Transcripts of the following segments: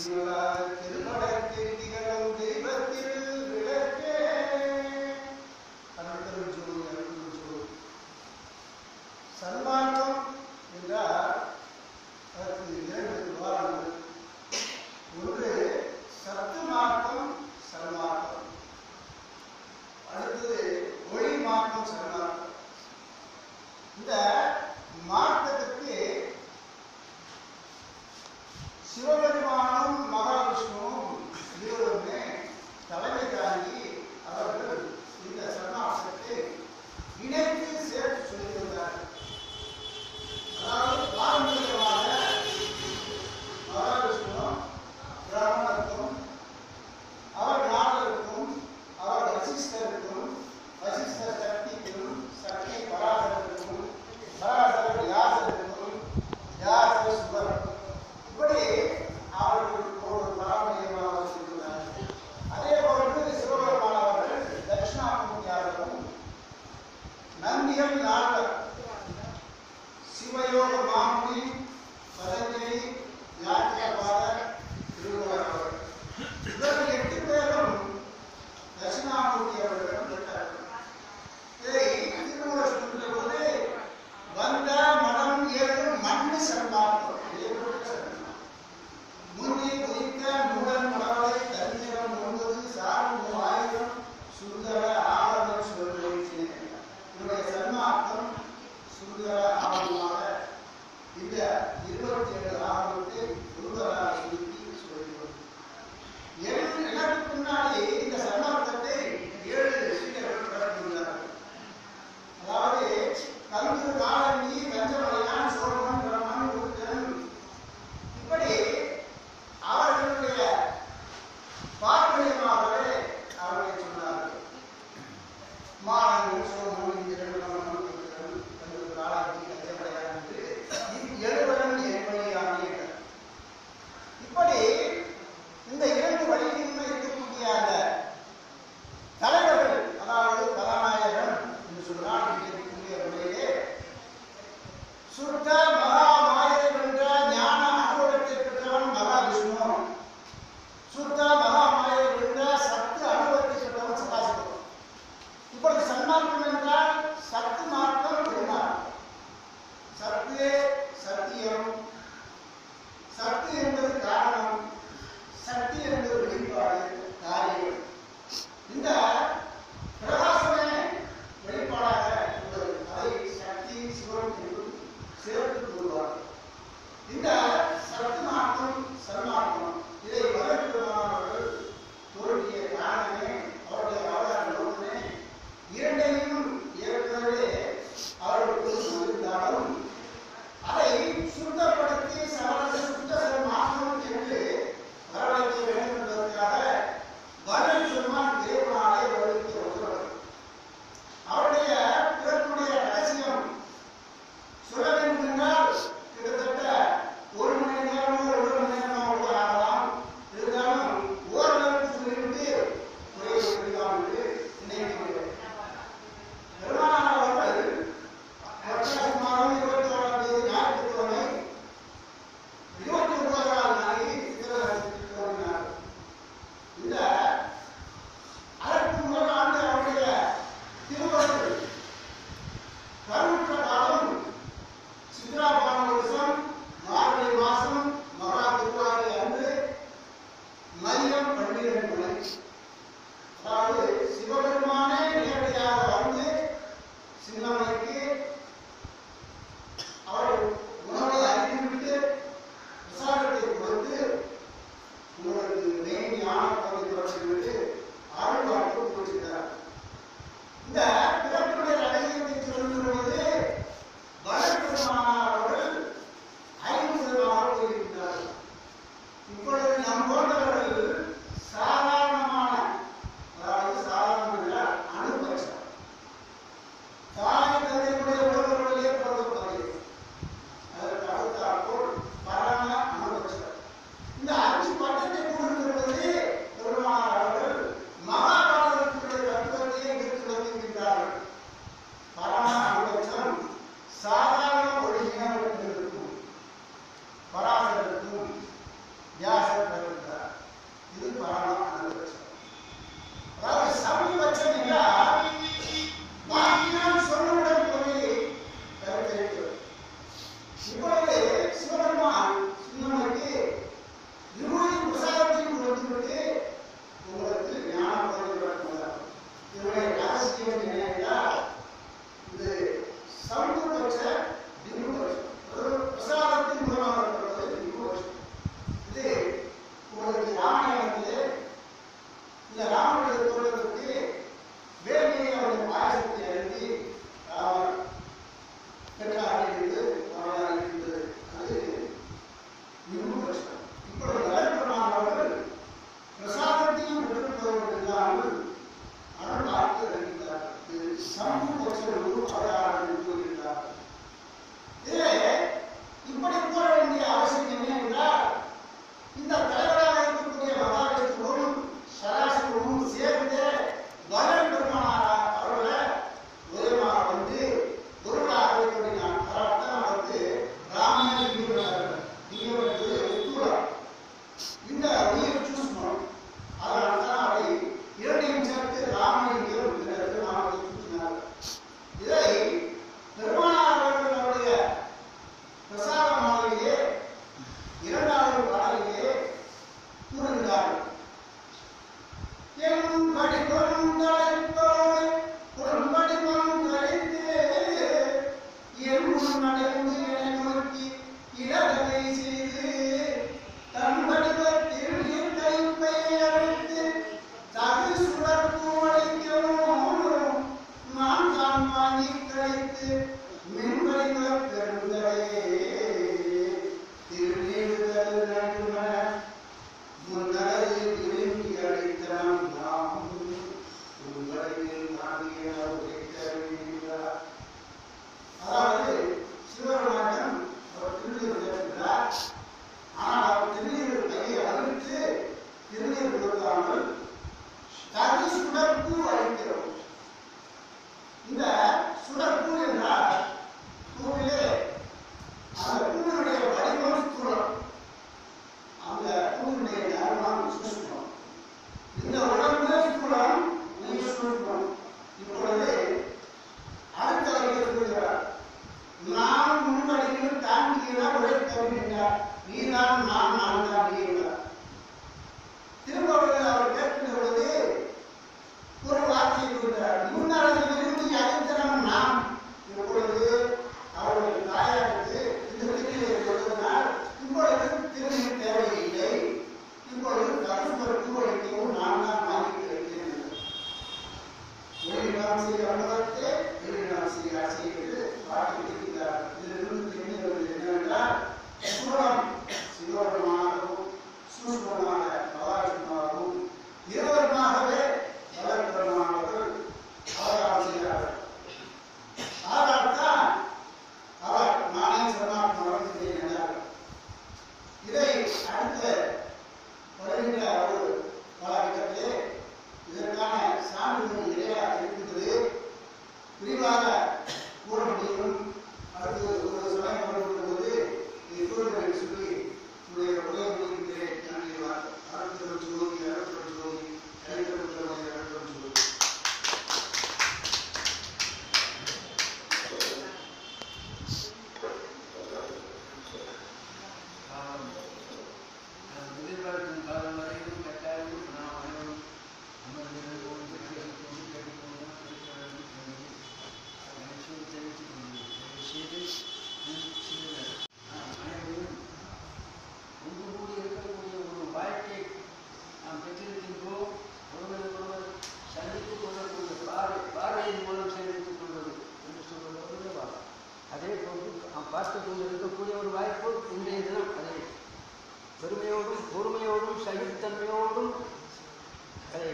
திருமணத்தில் திகழும் தெய்வத்தில் விளக்கே அருள்தரும் ஜோதி அருள்தரும் ஜோதி சன்மார்க்கம் என்றால் அதற்கு இரண்டு விவாதங்கள் ஒன்று சத்து மார்க்கம் சன்மார்க்கம் அடுத்தது ஒளி மார்க்கம் சன்மார்க்கம் இந்த மார்க்கத்துக்கு சிவபெருமானும் மகாவிஷ்ணுவும் இருவருமே தலைமை தாங்கி அவர்கள் இந்த சன்மார்க்கத்தை இணைத்து சேர்த்து சொல்லியிருந்தார்கள் அதாவது பாரம்பரியமாக மகாவிஷ்ணு பிராமணருக்கும் அவர் நாடருக்கும் அவர் வசிஷ்டருக்கும் வசிஷ்டர் சக்திக்கும் சக்தி பராசரருக்கும் பராசரர் வியாசருக்கும் வியாசர் சுபர் இப்படி அவர்கள் ஒரு பாரம்பரியமாக சொல்லியுள்ளார்கள் அதே போன்று சிவபெருமான் அவர்கள் தட்சிணாமூர்த்தி அவர்களும் நந்தியம் நால்வர் சிவயோக மாமுனி பதஞ்சலி யாத்திரபாதர் திருவள்ளுவர் அவர்கள் இவர்கள் எட்டு பேரும் தட்சிணாமூர்த்தி அவர்களிடம் கேட்டார்கள் இதை திருமூலர் சொல்கிற போது வந்த மனம் ஏழு மண்ணு சன்மார்க்கம் ஏற்பட்ட சன்மார்க்கம் முன்னே உதித்த மூடன் மலரை தன்னிடம் ஒன்பது சார்பு ஆயிரம் சுந்தர ஆவரணம் சொல்கிறேன் என்னுடைய சன்மார்க்கம் சுந்தர ஆவணமாக இந்த இருபத்தி ஏழு ஆவணத்தை சுந்தராக சுருக்கி சொல்கிறோம் என் எனக்கு முன்னாடி இந்த சன்மார்க்கத்தை ஏழு சீடர்கள் கடந்துள்ளார்கள் அதாவது கல்வி காலனி கஞ்சமலையான் சோழன் பிரம்மன் உருத்தன் இப்படி அவர்களுடைய பாரம்பரியமாகவே அவர்களை சொன்னார்கள் மாணவர்கள் சோழன் இந்திரன் பிரம்மன் உருத்தன் கல்வி காலனி கஞ்சமலையான் என்று எழுவரன் என்பதையாகிய இப்படி இந்த இரண்டு வழிகளிலுமே இருக்கக்கூடிய அந்த தலைவர்கள் அதாவது கதாநாயகன் என்று சொன்னால் இங்கே இருக்கக்கூடிய முறையிலே சுத்த மகா மாயை என்ற ஞான அனுபவத்தை பெற்றவன் மகாவிஷ்ணு சுத்த மகா மாயை என்ற சத்து அனுபவத்தை பெற்றவன் சதாசிவம் இப்பொழுது சன்மார்க்கம் என்றால் சத்து மார்க்கம் பெருமார்க்கம் சத்து சத்தியம் சத்து என்பது காரணம் சக்தி என்பது வெளிப்பாடு காரியம் இந்த பிரகாசமே வெளிப்பாடாக உள்ளது அதை சக்தி சிவம் என்றும் சேர்த்து கூறுவார் இந்த சத்து மார்க்கம் சன்மார்க்கம் இதை வரப்பெருமானவர்கள் தோல்விய காரணமே அவருடைய அவதார நோக்கமே இரண்டையும் ஏற்கனவே அவர்களுக்கு இருந்தாலும் அதை சுத்தப்படுத்தி சமரச சுத்த மாற்றம் என்று வரவழைக்க வேண்டும் என்பதற்காக வள்ளல் பெருமான் தேவனாலே வருவிக்க வந்தவர் அவருடைய பிறப்புடைய ரகசியம் சொல்ல வேண்டும் என்றால் கிட்டத்தட்ட ஒரு மணி நேரமோ ஒரு மணி நேரமோ கூட ஆகலாம் இருந்தாலும் ஓரளவுக்கு சொல்லிவிட்டு உரையை முடிக்கலாம் என்று நினைக்கிறேன் பெருமானார் அவர்கள் புரட்டாசி மாதம் இருபத்தி ஓராம் தேதி ஞாயிற்றுக்கிழமை இருபத்தி ஒன்பதாம் நாளை சித்திரத்தில் தோன்றினார் இந்த அதற்கு முதல் ஆண்டு அவருடைய திருவள்ளுவர் கருவுற்ற காலம் சித்ரா பானவருஷம் மார்கழி மாசம் மகா திருவாரி அன்று மையம் பன்னிரண்டு மணி அதாவது சிவபெருமானே நேரடியாக வந்து சின்னமலைக்கு அவர் உணவை அறிந்துவிட்டு பிரசாதத்தை கொடுத்து உங்களுக்கு நெய் ஞான பகுதி வச்சுவிட்டு அருள் வாக்கு கொடுக்கிறார் இந்த பிறப்புடைய ரகசியத்தை சொல்லும்போது பரபெருமானார் அவர்கள் ஐம்பதுமாக போயிருக்கிறார்கள் இப்பொழுது நம் போன்றவர்கள் சாதாரணமான அதாவது சாதாரண இல்ல, அனுபட்சம் தாய் தந்தையுடைய உறவுகளிலே பிறந்தவர்கள் அதற்கு அடுத்தாற்போல் பரம அனுபட்சம் இந்த அஞ்சு பட்டத்தை கூறுகிறது பெருமானார் அவர்கள் மகாபாரதத்துடைய தத்துவத்தையே எடுத்து வருகின்றார்கள் பரம அனுபட்சம் சாதாரண ஒரு இனவர்களுக்கும் பராசரருக்கும் வியாசர் இது பரம அனுபவம் அதாவது சமீபட்சம் என்றால் வாக்கினால் சொன்னவுடன் பொருளை கருத்தரிக்கிறது இப்பொழுது சிவபெருமான் சிவனுக்கு இருவரின் பிரசாதத்தையும் கொடுத்துவிட்டு உங்களுக்கு ஞானம் வழங்குகிறார் இதனுடைய ரகசியம் என்ன என்றால் இது சமூகபட்ச பின்புபட்சம் ஒரு பிரசாதத்தின் மூலமாக பெறுவது பின்புபட்சம் இது உங்களுக்கு ராமாயணத்திலே இந்த ராமனுடைய தோழருக்கு வேலையை அவருடைய பாயசத்தை அருந்தி ராமர் பெற்றார்கள் என்று வரலாறு இருந்தது அது பின்புபட்சம் இப்பொழுது நரேந்திரநாத் அவர்கள் பிரசாதத்தையும் பெற்றுக்கொள்வது இல்லாமல் அருள் பார்த்து அறிவித்தார் இது சமூகபட்சம் ஒரு அடையாளம் என்று கூறுகிறார் இதிலே இப்படி கூற வேண்டிய அவசியம் என்ன என்றால் இந்த தலைவராக இருக்கக்கூடிய மகாவிஷ்ணுவும் சராசரமும் சேர்ந்து வளர் பெருமானாரா அவர்களை உதயமாக வந்து பொருளாக தோன்றினார் அதனால்தான் வந்து ராமன் தீவிரம் தீவிரம் ஸ்தூலம் இந்த உயிர் சூஷ்மம் அதனால தான் அவை இரண்டையும் சேர்த்து ராமன் தீவிரம் என்ற பெருமானை சூட்டினார் இதை பெருமானார் அவர்கள் அவருடைய பிரசாத மாலையிலே இரண்டாவது பாடலிலே கூறுகிறார்கள் என் படிப்பனும் தலைப்போடு பொன்படிப்பனும் கழித்து என் முன்னடைந்து என நோக்கி இடகதை செய்து தன் வடிவத்தில் என் கைப்பை அழைத்து தகு சுடர்ப்பு அழைக்கவும் நான் தான் வாங்கி கழித்து மின்வடிவ பெருந்தலையே திருநீடுதல் நடுமன முன்னரையில் விரும்பி அழைத்தான் நாம் உங்களில் தாங்கிய உரைக்கிறார் அதாவது சிவபெருமான் அவர் திருநீர் கேட்கிறார் ஆனால் அவர் திருநீர் கையை அழித்து திருநீர் கொடுக்காமல் தனி சுடற்பூ அளிக்கிறோம் இந்த சுடற்பூ என்றால் பூவிலே அந்த பூவினுடைய வடிவம் ஸ்தூலம் அந்த பூவினுடைய தர்மம் சூஷ்மம் இந்த உடம்பு ஸ்தூலம் நீ சூஷ்மம் இப்பொழுது அடுத்த வரையில் சொல்கிறார் நான் முன்னடியில் தாங்கிய உழைத்தவன் என்றார் நீதான் நான் நான் தான் என்றார் திரும்பவர்கள் அவர் கேட்கின்ற பொழுது ஒரு வார்த்தையை கூறுகிறார் முன்னரங்கில் இருந்து அழைத்தனம் நாம் இப்பொழுது அவருடைய தாயாருக்கு இந்த வீட்டிலே சொல்வதனால் இப்பொழுது திருமணம் தேவையில்லை இப்பொழுது கருசுமருக்கு அளிக்கவும் நான் தான் வாங்கி கிடைக்கிறேன் என்றார். ஒளியினால் செய்ய அனுபவத்தை வெளியினால் செய்ய ஆசை என்று பாட்டி இருக்கிறார் இதிலிருந்து தெரிந்தவர்கள் என்னவென்றால் சுரம் சிவபெருமானாகவும் சூஷ்மமாக பவாசமாகவும் இருவருமாகவே வளர்பெருமானவர்கள் அவரால் செய்கிறார்கள் ஆதால்தான் அவர் நானே சிரமாத்மா வளர்க்கிறேன் என்றார் இதை அடுத்த வருகின்ற ஒரு காலகட்டத்திலே இதற்கான சான்றுகள் நிறைய இருக்கின்றது விரிவாக கூற முடியும் அடுத்து ஒரு சமயம் வரும்போது இதை கூறுகிறேன் என்று சொல்லி உங்களுடைய உரையை முடிக்கின்றேன் நன்றி அருள் ஜோதி அருள் ஜோதி கைத்தொழில் ஜோதி அருள் ஜோதி எதிர்பார்க்கும் காலம் வரையிலும் கட்டாயம் நாம் அனைவரும் அமர்ந்திருப்போம் கேட்டுக்கொண்டு கேட்டுக்கொண்டு இருக்க வேண்டும் என்று நினைச்சோடு தெரிவித்துக் கொள்கிறேன் தயவு செய்து சிறிது நாம் அனைவரும் ஒன்று கூடி இருக்கக்கூடிய ஒரு வாழ்க்கை நாம் பெற்றிருக்கின்றோம் ஒருவருக்கு ஒருவர் சந்தித்துக் கொள்ளக்கூடிய பார்வை பார்வையின் மூலம் சந்தித்துக் கொள்வது என்று சொல்வது அல்லவா? அதே போன்று நாம் பார்த்து கொண்டு இருக்கக்கூடிய ஒரு வாய்ப்பு இன்றைய தினம் அதை பெருமையோடும் பொறுமையோடும் சகித்தன்மையோடும் அதை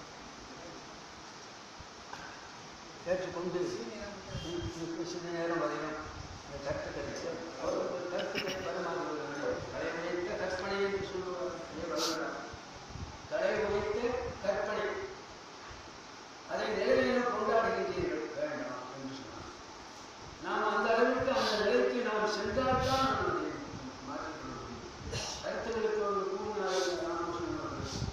ஏற்றுக்கொண்டு இன்னும் சில நேரம் வரையும் இந்த கருத்துக்களை ஒரு கருத்துக்களை பரமாக தலை உடைத்த கற்பனை என்று சொல்லுவார் அதே வல்லவர். தலை உடைத்த கற்பனை அதை நிறைவேற கொண்டாடுகின்றீர்கள் வேண்டாம் என்று சொன்னார் நாம் அந்த அளவுக்கு அந்த நிலைக்கு நாம் சென்றால்தான் அதை மாற்றிக்கொள்ள முடியும் கருத்துக்களுக்கு ஒரு கூடுதலாக நாம் சொன்னார்கள்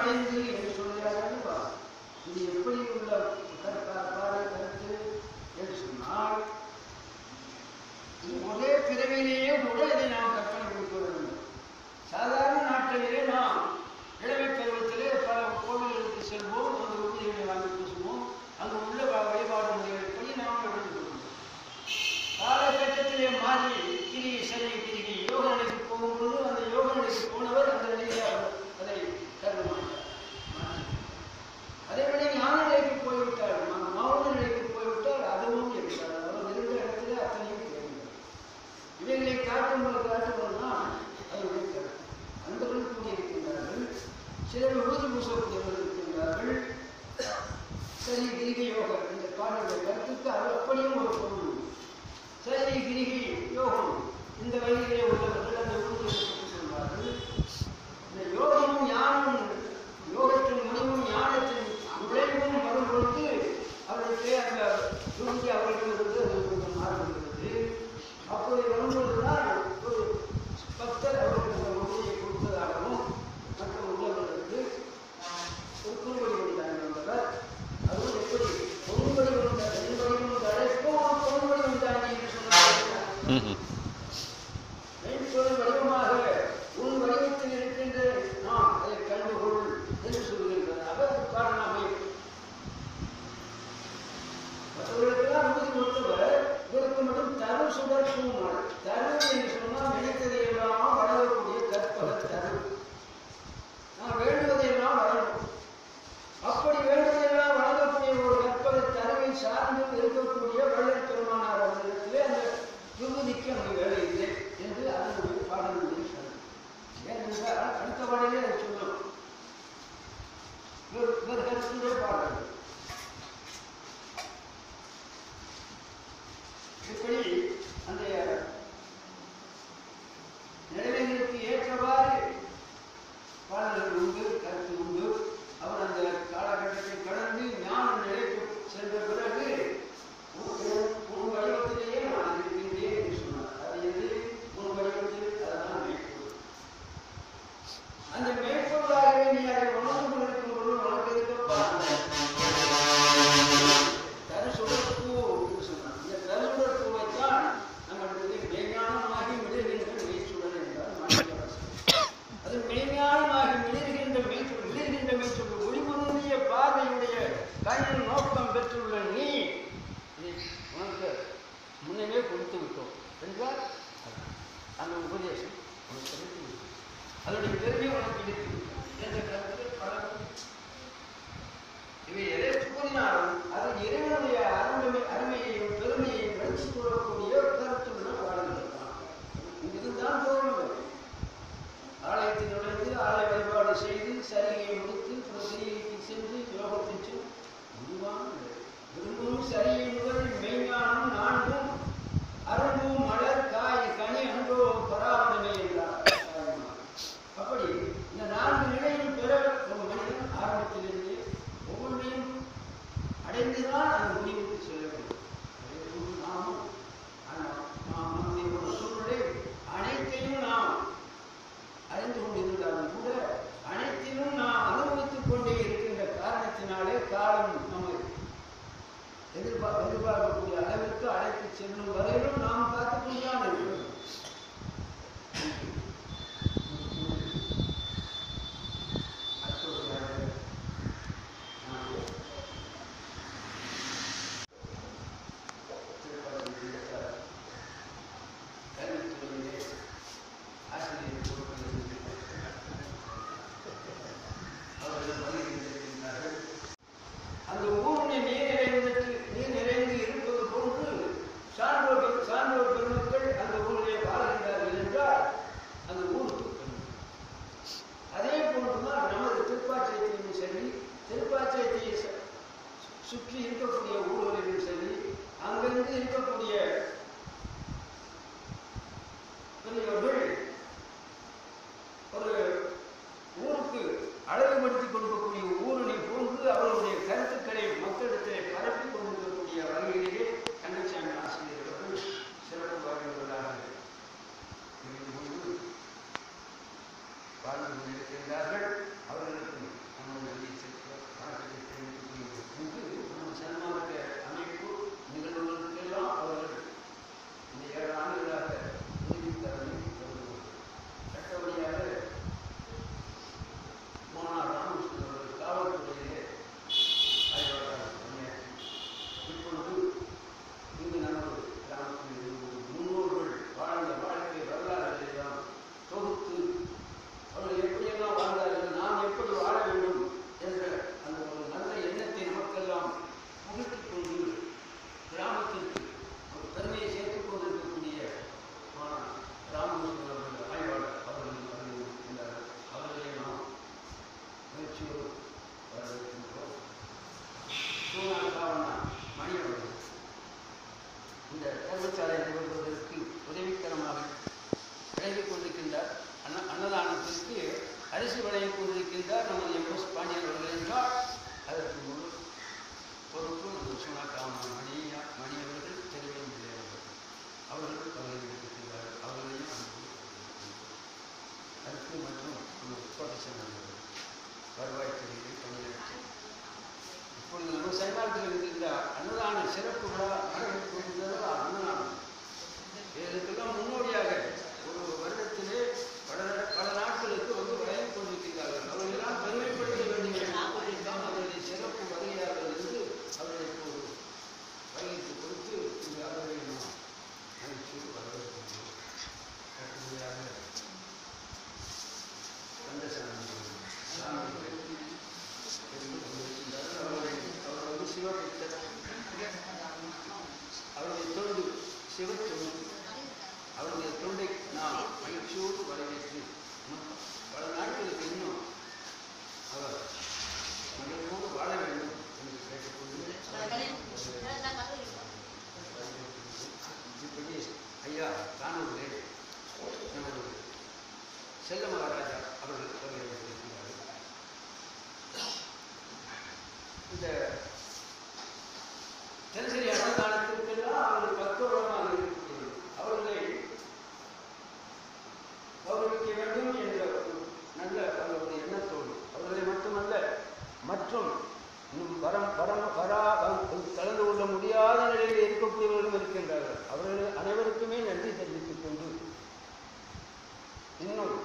அடைந்து என்று சொல்கிறார்கள் இது எப்படி உள்ள கருத்தா- பாடை கருத்து என்று சொன்னால் இது ஒரே பிறவியிலேயே கூட இதை நாம் கற்பனை கொடுக்க வேண்டும் சாதாரண நாட்களிலே நாம் இளமை பருவத்திலே பல கோவில்களுக்கு செல்வோம் அந்த உறுதிகளை வாங்கி பூசுவோம் அங்கு உள்ள வ- வழிபாடு முறைகளை நாம் நடந்து கொள்வோம் காலகட்டத்திலே மாறி கிரியை சரி கிரிகை யோக நிலைக்கு போகும்போது அந்த யோக நிலைக்கு போனவர் அந்த நிலையை அவர் அதை கருமாட்டார் அதேபடி ஞான நிலைக்கு போய்விட்டார் ம- மௌன நிலைக்கு போய்விட்டால் அதுவும் இருக்கிறார் அவர் இருந்த இடத்துல அத்தனையும் தெரியும் இவைகளை காட்டும்போது காட்டும்போதுதான் அவருடைய கருத்து அன்பர்கள் கூடியிருக்கின்றார்கள் சிலர் உறுதி பூசக்கூடியவர்கள் இருக்கின்றார்கள் சரி கிரிகை யோகம் இந்த பாடலுடைய கருத்துக்கு அது அப்படியும் ஒரு பொருள் உண்டு. சரி கிரிகை யோகம் இந்த வழியிலே உள்ளவர்கள் அந்த உறுதி சொல்வார்கள் இந்த யோகமும் ஞானமும் யோகத்தின் முடிவும் ஞானத்தின் விளைவும் வரும் பொழுது அவர்களுக்கு அந்த யோகி அவர்களுக்கு அது கொஞ்சம் மாறுபடுகிறது அப்படி வரும்பொழுதுதான் ஒரு பக்தர் அவர்களுக்கு அந்த உறுதியை கொடுத்ததாகவும் மற்ற உள்ளவர்களுக்கு ஒரு குறுவடி வந்தாங்க என்பவர் அதுவும் எப்படி பொருள்படி வந்த என்படி வந்த அழைப்பும் ஒரு பொருள்படி வந்தாங்க என்று சொன்னார்கள் மெய்ப்பொருள் வடிவமாக உன் வடிவத்தில் இருக்கின்ற நாம் அதை கண்டுகொள் என்று சொல்லுகின்றது அவர் காரணமே மற்றவர்களுக்கெல்லாம் உறுதி கொடுத்தவர் இவருக்கு மட்டும் தரு சுடர் பூமாள் தரு என்று சொன்னால் நினைத்ததை எல்லாம் வளரக்கூடிய கற்பக தரு நான் வேண்டுவதையெல்லாம் வளரும் அப்படி வேண்டுவதையெல்லாம் வழங்கக்கூடிய ஒரு கற்பக தருவை சார்ந்து இருக்கக்கூடிய வள்ளல் பெருமானார் அவர்களிடத்திலே அந்த விபூதிக்கு அங்கு வேலை இல்லை என்று அதனுடைய பாடலுடைய சொல் ஏனென்றால் அடுத்த பாடலே அதை சொல்லும் இவர் இவர் கருத்துடைய பாடல் இப்படி அந்த நிலைமைகளுக்கு ஏற்றவாறு பாடல்கள் உண்டு கருத்து உண்டு அவர் அந்த காலகட்டத்தை கடந்து ஞான நிலைக்கு சென்ற பிறகு உன் உன் வடிவத்திலேயே நான் இருக்கின்றேன் என்று சொன்னார் அது எது உன் வடிவத்தில் அதுதான் மேற்கொள் அந்த மேற்கொள்ளாகவே நீ அதை உணர்ந்து கொண்டிருக்கும் பொழுது உனக்கு இருக்கப்பா தருசுடற்பூ என்று சொன்னார் இந்த தருசுடற்பூவைத்தான் நம்மளுக்கு மெய்ஞானமாகி மிளர்கின்ற மெய்ச்சுடர் என்றால் மாணிக்கவாசகர் அது மெய்ஞானமாகி மிளர்கின்ற மெய்ச்சுடர் மிளர்கின்ற மெய்ச்சுடர் ஒளிபுருந்திய பார்வையுடைய கண்ணின் நோக்கம் பெற்றுள்ள நீ இதை உனக்கு முன்னமே கொடுத்து விட்டோம் என்றால் அந்த உபதேசம் உனக்கு கிடைத்து விட்டது. அதனுடைய பெருமை உனக்கு இருக்கிறது என்ற கருத்தில் பலரும் இவை எதை கூறினாலும் அது இறைவனுடைய அருமை அருமையையும் பெருமையையும் வெளிச்சு கூறக்கூடிய கருத்துள்ள பாடல்கள் தான் இதுதான் தோன்றும் ஆலயத்தில் நுழைந்து ஆலய வழிபாடு செய்து சரியை முடித்து பிரசிரிக்கு சென்று யோகத்தில் சென்று முடிவான நிலை. விரும்பும் சரியை முதல் மெய்ஞானம் நான்கும் அரும்பும் மலர் காய் கனி அன்றோ பராவணமே என்றார் தாய்மார். அப்படி இந்த நான்கு நிலையும் பெற ஒரு மனிதன் ஆரம்பத்திலிருந்தே ஒவ்வொன்றையும் அடைந்துதான் அந்த முடிவுக்கு செல்ல வேண்டும் அதேபோன்று நாமும் அந்த- நாம் நம்முடைய ஒரு சூழ்நிலை அனைத்தையும் நாம் அறிந்து கொண்டிருந்தாலும் கூட அனைத்திலும் நாம் அனுபவித்துக் கொண்டே இருக்கின்ற காரணத்தினாலே காலம் நம்மை எதிர்பார் எதிர்பார்க்கக்கூடிய அளவிற்கு அழைத்து செல்லும் வரையிலும் நாம் காத்துக் கொண்டுதான் இருக்கிறோம் அடுத்தபடியாக நாம் திருப்பதியிலே கல்வித்துறையிலே ஆசிரியர் பொறுப்பில் அவர்கள் பணியிருக்கின்றார்கள் அந்த ஊருடைய நீர் நிறைந்தது நீர் நிறைந்து இருப்பது போன்று சான்றோர் பெரு- சான்றோர் பெருமக்கள் அந்த ஊரிலே வாழ்கின்றார்கள் என்றால் அந்த ஊருக்கு பெருமை. அதே போன்றுதான் நமது திருப்பாச்சயத்திலும் சரி திருப்பாச்சயத்தை ச- சுற்றி இருக்கக்கூடிய ஊர்களிலும் சரி அங்கிருந்து இருக்கக்கூடிய பெரியவர்கள் ஒரு ஊருக்கு அழகுபடுத்தி கொடுக்கக்கூடிய ஊரணி போன்று அவர்களுடைய கருத்துக்களை மக்களிடத்திலே பரப்பி கொண்டிருக்கக்கூடிய வகையிலேயே கந்தசாமி ஆசிரியர் அவர்கள் சிறப்பு வாழ்ந்தவர்களாக இருந்து கொண்டு வாழ்ந்து கொண்டிருக்கின்றார்கள் அவர்களுக்கு சன்மார்க்கத்தில் இருக்கின்ற அன்னதான சிறப்பு விழா நடக்கிறது அன்னதானம் இதற்கெல்லாம் முன்னோடியாக ஒரு வருடத்திலே பல பல நாட்களுக்கு வந்து வழங்கி கொண்டிருக்கிறார்கள் அவர்களெல்லாம் பெருமைப்படுத்த வேண்டிய தான் அவருடைய சிறப்பு வகையாக இருந்து அவர்களுக்கு ஒரு வகைக்கு கொடுத்து இந்த அவர்களை நாம் அழைத்து வரவேற்கிறோம் அடுத்தபடியாக கந்தசாமி சாமி அவருடைய அவர் வந்து சிவபக்தர் அவருடைய தொண்டு சிவத்தொண்டு அவருடைய தொண்டை நாம் மகிழ்ச்சியோடு வரவேற்று பல நாட்களுக்கு இன்னும் அவர் மகிழ்வோடு வாழ வேண்டும் என்று கேட்டுக்கொண்டு இப்படி ஐயா காணொலியே நமது செல்ல மகாராஜா அவர்கள் அவர்களை இருக்கிறார்கள் இந்த தினசரி அன்னதானத்திற்கெல்லாம் அவர்கள் பக்குவமாக இருக்கிறது அவர்களை கௌரவிக்க வேண்டும் என்ற ஒரு நல்ல அவர்களுடைய எண்ணத்தோடு அவர்களை மட்டுமல்ல மற்றும் இன்னும் வரம் வரம் வரா வந்து கலந்து கொள்ள முடியாத நிலையில் இருக்கக்கூடியவர்களும் இருக்கின்றார்கள் அவர்கள் அனைவருக்குமே நன்றி தெரிவித்துக் கொண்டு இன்னும்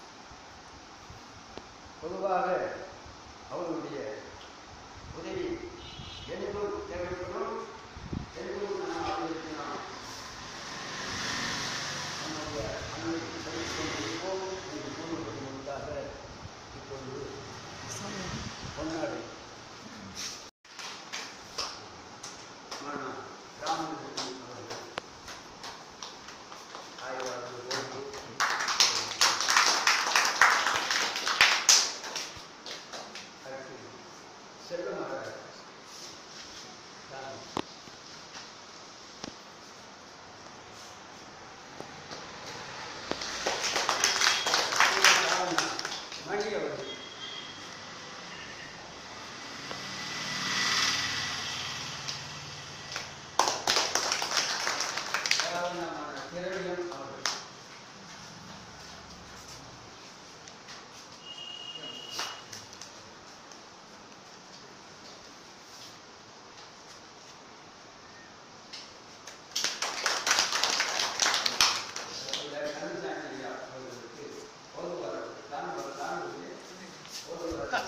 பொதுவாக அவர்களுடைய உதவி எனக்கும் தேவைப்படும் எனக்கும் நாம் அறிவிக்கலாம் நம்முடைய அன்னைக்கு சொல்லிக் கொண்டிருப்போம் என்று கூறுவதற்காக இப்பொழுது பொன்னாடை மானா ராமகிருஷ்ணன் அவர்கள் ஆய்வாளர்களோடு அடுத்து செல்வமகாராஜ் ராமன் மணி அவர்கள் திரவியம் அவர்கள் கந்தசாமி ஐயா அவர்களுக்கு ஓதுவார் தான் தான் ஓதுவார்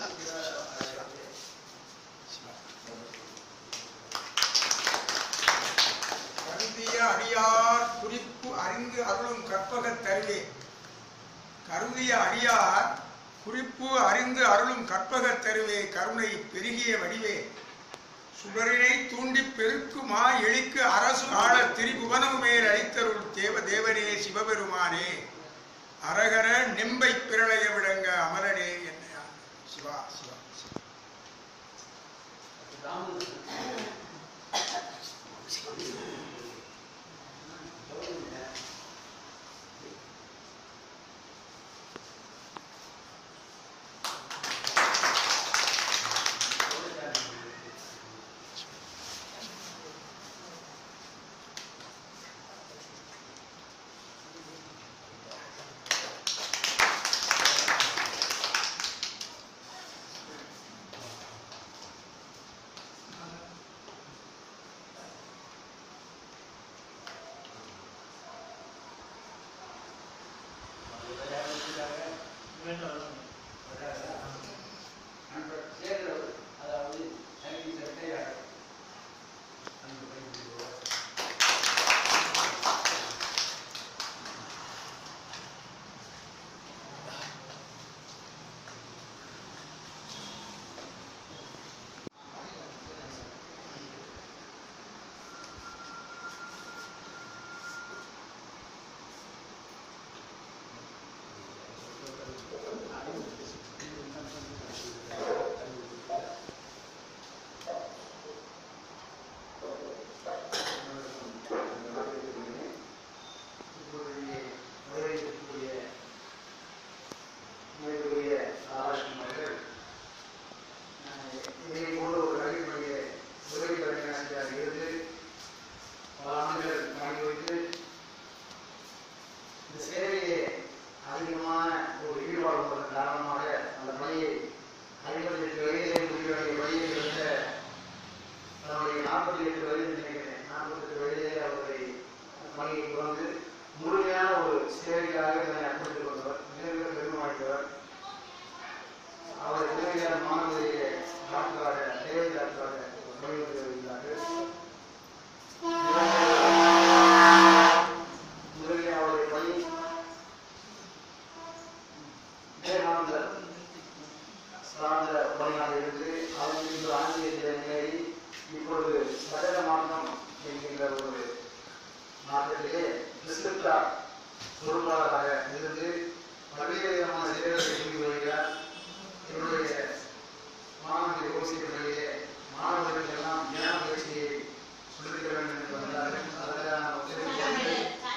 கருதிய அடியார் குறிப்பு அறிந்து அருளும் கற்பகத் தருவே கருதிய அடியார் குறிப்பு அறிந்து அருளும் கற்பகத் தருவே கருணை பெருகிய வடிவே சுடரினை தூண்டி பெருக்குமா எளிக்கு அரசு ஆள திரிபுவனம் மேல் அளித்தருள் தேவ தேவனே சிவபெருமானே அரகர நெம்பை பிரளய விளங்க அமரனே என்ன சிவா சிவா சிவா அதாவது சங்கி சட்டையாக அந்த பையன் அதிகமான ஒரு ஈடுபாடு கொண்டதன் காரணமாக அந்த பணியை அறிவதற்கு வெளியிலே முடிய வேண்டிய வழியில் இருந்த என்று ஆங்கிலத்தில் முன்னேறி இப்பொழுது சதக மார்க்கம் என்கின்ற ஒரு மாற்றத்திலே கிறிஸ்துத்தா பொறுப்பாளராக இருந்து பல்வேறு விதமான சேவைகளை செய்து வருகிறார் என்னுடைய மாணவர்கள் யோசிப்பதிலே மாணவர்கள் எல்லாம் ஞான பயிற்சியை சொல்லிக்க வேண்டும் என்று வந்தார்கள் அதற்கான ஒத்துழைப்பு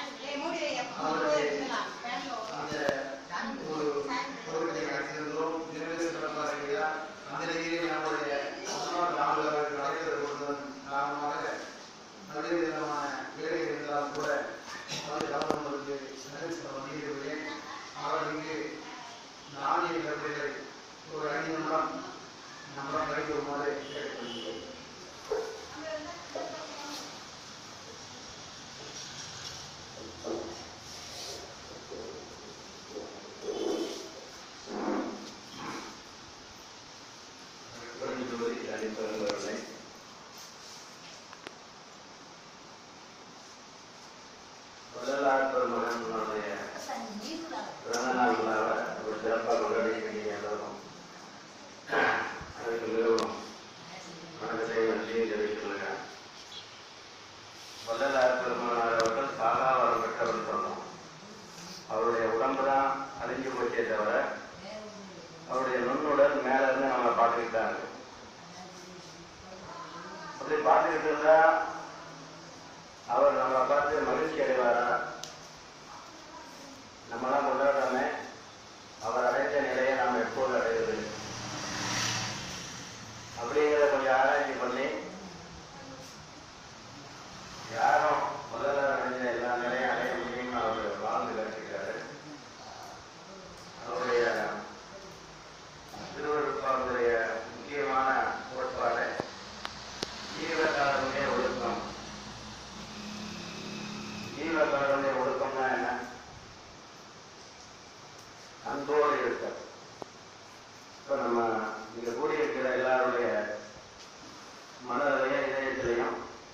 அந்த ஒரு பொருட்களை நடத்தியிருந்தோம் நிறைவேற்ற சிறப்பாக இருக்கிறார் அந்த நிலையிலே நம்முடைய முன்னாள் ராமலவர்கள் அழைத்தது கொண்டதன் காரணமாக பல்வேறு விதமான வேலை இருந்தாலும் கூட அது அவர்களுக்கு சந்தித்து வந்திருக்கிறேன் அவர்களுக்கு நாணய கருத்துக்களை ஒரு ஐந்து நிமிடம் நம்மளும் கழித்து வருமாறு கேட்டுக்கொள்கிறேன் பெருந்தொழி தனிப்பெருந்தொழிலை வரலாற்று மகனுடைய பிறந்த நாள் விழாவை ஒரு சிறப்பாக கொண்டாடிக்கிறீங்க எல்லாரும் அதுக்கு மிகவும் வணக்கத்தை நன்றியும் தெரிவித்துள்ளேன் வள்ளலார் பெருமானார் அவர்கள் சாகாவரம் பெற்றவர் சொன்னோம் அவருடைய உடம்பு தான் அழிஞ்சு போச்சே தவிர அவருடைய நுண்ணுடல் மேல இருந்து நம்ம பார்த்துக்கிட்டாங்க அப்படி பார்த்துக்கிட்டு இருந்தா அவர் நம்மளை பார்த்து மகிழ்ச்சி அடைவாரா நம்மளாம் கொண்டாடுறோமே அவர் அடைந்த நிலையை நாம் எப்போது அடைவது அப்படிங்கிறத கொஞ்சம் ஆராய்ச்சி பண்ணி யாரும் முதல்ல அடைஞ்ச எல்லா நிலையும் அடைய முடியும்னு அவர் வாழ்ந்து கற்றுக்கிறாரு அவருடைய திருவள்ளுவருடைய முக்கியமான கோட்பாடு ஜீவகாருண்ய ஒழுக்கம் ஜீவகாருண்ய ஒழுக்கம்னா என்ன அன்போடு இருக்க இப்போ நம்ம இங்க கூடியிருக்கிற எல்லாருடைய மனதிலையும் இதயத்திலையும்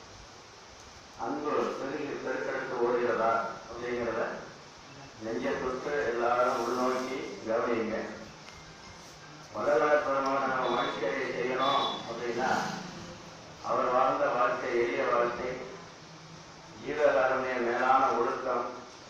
அன்பு பெருகி பெருக்கெடுத்து ஓடுகிறதா அப்படிங்கிறத நெஞ்சை தொட்டு எல்லாரும் உள்நோக்கி கவனிங்க வரலாறு பெருமான நம்ம வாழ்க்கையை செய்யணும் அப்படின்னா அவர் வாழ்ந்த வாழ்க்கை எளிய வாழ்க்கை ஜீவகாருண்ய மேலான ஒழுக்கம்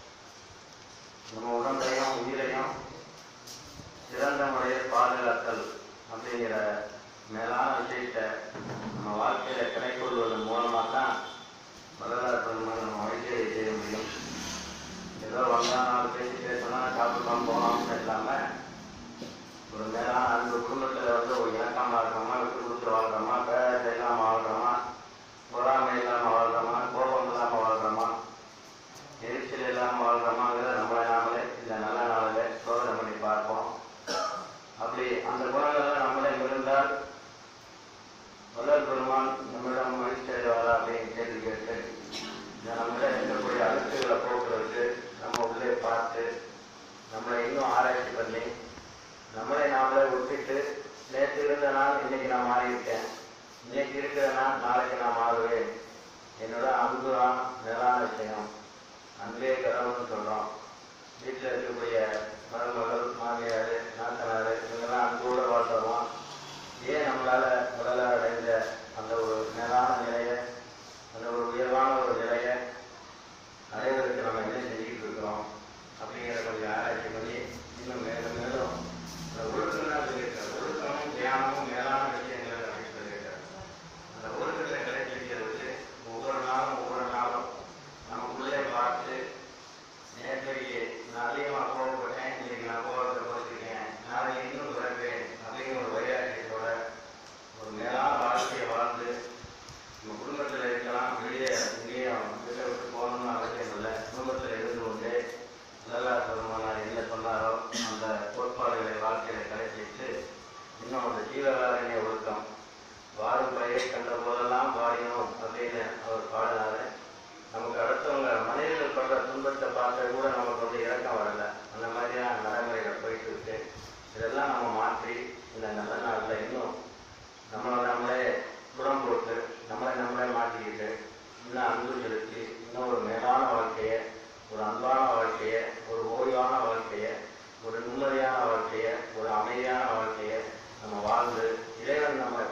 நம்ம உடம்பையும் உயிரையும் சிறந்த முறையில் பாதுகாத்தல் அப்படிங்கிற மேலான விஷயத்தை நம்ம வாழ்க்கையில கிடைக்கொள்வதன் மூலமாக தான் வரலாறு பெருமான நம்ம வாழ்க்கையை செய்ய முடியும் ஏதோ வந்தா நாலு பேசி பேசினா சாப்பிடலாம் போனோம்னு இல்லாமல் ஒரு மேலான அன்பு குடும்பத்தில் வந்து ஒரு இணக்கமாக இருக்கோமா விட்டு கொடுத்து வாழ்கிறோமா பேரத்தை இல்லாமல் வாழ்கிறோமா பொறாமை இல்லாமல் வாழ்கிறோமா கோபம் இல்லாமல் வாழ்கிறோமா எரிச்சல் இல்லாமல் வாழ்கிறோமாங்கிறத நம்மளை நாமளே இந்த நல்ல நாளில் சோதனை பண்ணி பார்ப்போம் அப்படி அந்த குணங்கள்லாம் நம்மளே இருந்தால் வல்லல் பெருமான் நம்மிடம் மகிழ்ச்சி அடைவாரா அப்படின்னு கேள்வி கேட்டு இந்த நம்மிடம் இருக்கக்கூடிய அழுக்குகளை போக்குறதுக்கு நம்ம உள்ளே பார்த்து நம்மளை இன்னும் ஆராய்ச்சி பண்ணி நம்மளை நாமளே விட்டுட்டு நேற்று இருந்த நான் இன்னைக்கு நான் மாறியிருக்கேன் இன்னைக்கு இருக்கிற நான் நாளைக்கு நான் மாறுவேன் என்னோட அன்பு தான் மேலான விஷயம் அன்பே கடவுள்னு சொல்றோம் வீட்டில் இருக்கக்கூடிய மருமகள் மாமியார் நாத்தனார் இவங்கெல்லாம் அன்போடு வாழ்றோம் ஏன் நம்மளால முதல்ல அடைந்த அந்த ஒரு மேலான நிலையை அந்த ஒரு உயர்வான ஒரு நிலையை அடைவதற்கு நம்ம என்ன செஞ்சுக்கிட்டு இருக்கிறோம் அப்படிங்கிற கொஞ்சம் ஆராய்ச்சி பண்ணி இன்னும் மேலும் மேலும் இந்த ஒழுக்கம் தான் சொல்லியிருக்காரு ஒழுக்கமும் தியானமும் மேலான விஷயங்கள் அப்படின்னு சொல்லியிருக்காரு அந்த ஒழுக்கத்தை கடைபிடிக்கிறதுக்கு ஒவ்வொரு நாளும் ஒவ்வொரு நாளும் நமக்குள்ளே பார்த்து நேற்றைக்கு நான் அதிகமாக கோவப்பட்டேன் இன்னைக்கு நான் கோபத்தை குறைச்சிருக்கேன் நாளைக்கு இன்னும் குறைப்பேன் அப்படிங்கிற ஒரு வைராக்கியத்தோட ஒரு மேலான வாழ்க்கையை வாழ்ந்து நம்ம குடும்பத்தில் இருக்கலாம் வெளியே இங்கேயும்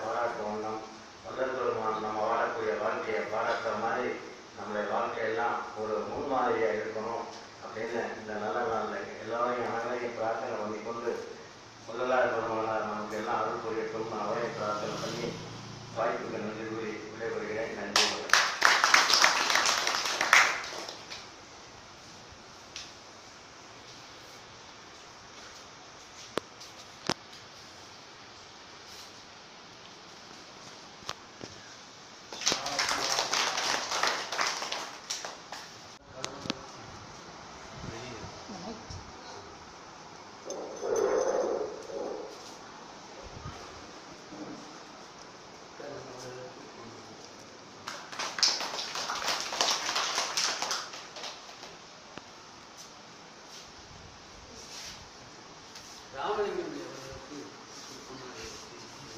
பாராட்டும் வண்ணம் வல்லல் பெருமான் நம்ம வாழக்கூடிய வாழ்க்கையை பாராட்டுற மாதிரி நம்மளுடைய வாழ்க்கையெல்லாம் ஒரு முன்மாதிரியா இருக்கணும் அப்படின்னு இந்த நல்ல நாளில் எல்லாரையும் அனைவரையும் பிரார்த்தனை பண்ணி கொண்டு முதலாளர் பெருமானார் நமக்கு எல்லாம் அருள் புரியட்டும் அவரையும் பிரார்த்தனை பண்ணி வாய்ப்புக்கு நன்றி கூறி விடைபெறுகிறேன் நன்றி வணக்கம். ராமலிங்கம் அவர்களுக்கு சுருக்கமாக பேசுகிறேன்.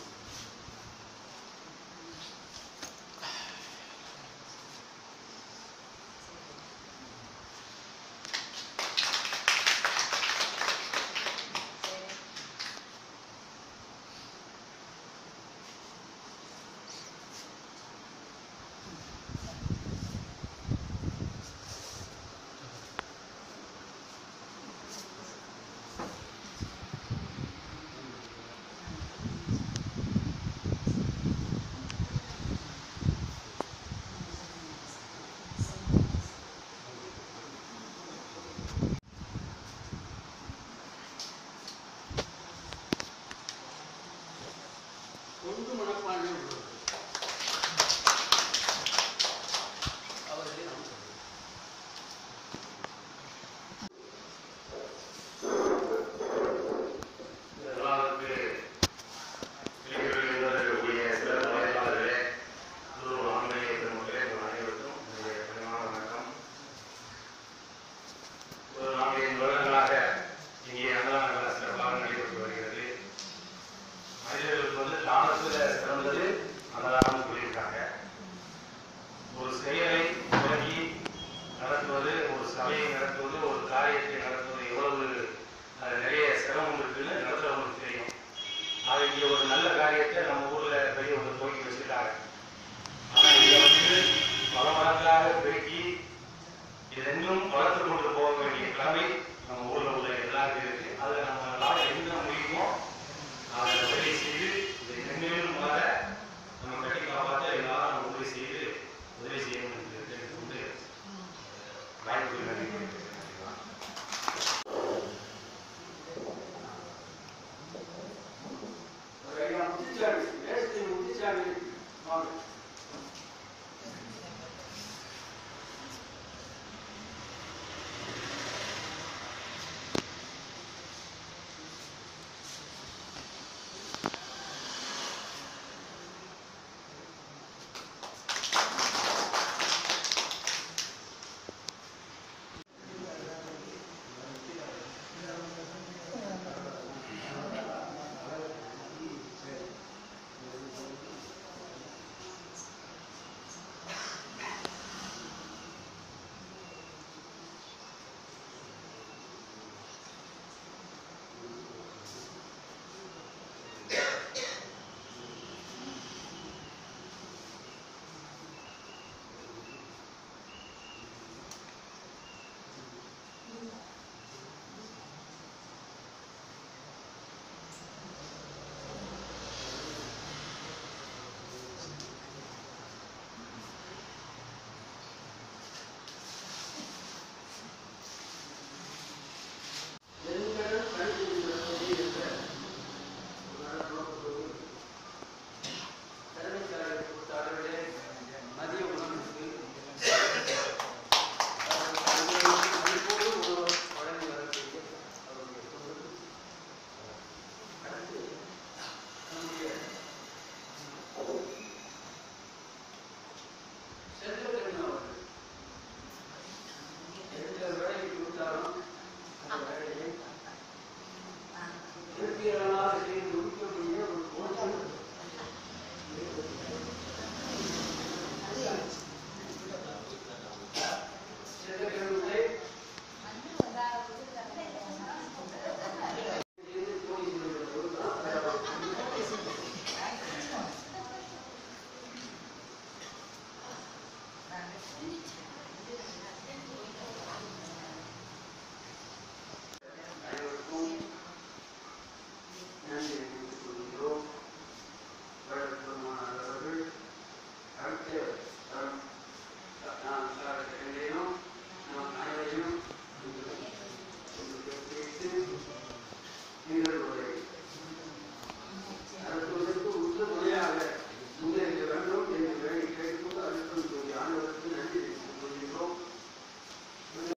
தொண்டு மனப்பான்மை உள்ளவர்கள் அவர்களை நாம் சொல்லுவோம் திருவிழாவுக்கு இளைஞர்கள் இருக்கக்கூடிய சிறப்பு அழைப்பாளர்களே குரு ஆன்மீக பெருமக்களே உங்கள் அனைவருக்கும் என்னுடைய பணிவான வணக்கம் ஒரு நான்கைந்து வருடங்களாக இங்கே அன்னதான சிறப்பாக நடைபெற்று வருகிறது மனிதர்களுக்கு வந்து தானத்தில் சிறந்தது அன்னதானம் சொல்லியிருக்காங்க ஒரு செயலை தொடங்கி நடத்துவது ஒரு சபையை நடத்துவது ஒரு காரியத்தை நடத்துவது எவ்வளவு அது நிறைய சிரமம் இருக்குன்னு நடத்துறவங்களுக்கு தெரியும் அது இங்கே ஒரு நல்ல காரியத்தை நம்ம ஊர்ல பெரியவங்க துவக்கி வச்சுட்டாங்க ஆனா இதை வந்து பல மடங்காக பெருக்கி இது இன்னும் வளர்த்து கொண்டு போக வேண்டிய கடமை நம்ம ஊர்ல உள்ள எல்லாருக்கும் இருக்கு அதை நம்மளால எந்த முடியுமோ அதை உதவி செய்து இதை மென்மேலும் வர நம்ம கட்டி காப்பாற்ற எல்லாரும் நம்ம உதவி செய்து உதவி செய்யணும் என்று கேட்டுக்கொண்டு வாய்ப்பு நன்றி ஐயா முத்துச்சாமி தேசத்தின் முத்துச்சாமி வாங்க